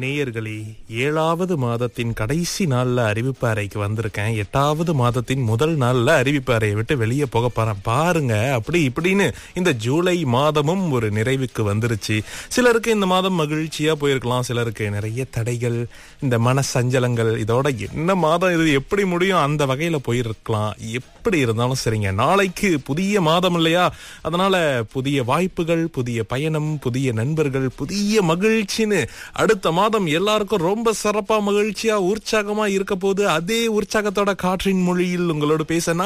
நேயர்களே ஏழாவது மாதத்தின் கடைசி நாள்ல அறிவிப்பு அறைக்கு வந்திருக்கேன் எட்டாவது மாதத்தின் முதல் நாள்ல அறிவிப்பு அறையை விட்டு வெளியே போக போறேன் பாருங்க அப்படி இப்படின்னு இந்த ஜூலை மாதமும் ஒரு நிறைவுக்கு வந்துருச்சு சிலருக்கு இந்த மாதம் மகிழ்ச்சியா போயிருக்கலாம் சிலருக்கு நிறைய தடைகள் இந்த மன சஞ்சலங்கள் இதோட என்ன மாதம் இது எப்படி முடியும் அந்த வகையில போயிருக்கலாம் எப்படி இருந்தாலும் சரிங்க நாளைக்கு புதிய மாதம் இல்லையா அதனால புதிய வாய்ப்புகள் புதிய பயணம் புதிய நண்பர்கள் புதிய மகிழ்ச்சின்னு அடுத்த மாதம் எல்லாருக்கும் ரொம்ப சிறப்பா மகிழ்ச்சியா உற்சாகமா இருக்க போது அதே உற்சாகத்தோட காற்றின் மொழியில் உங்களோட பேச நான்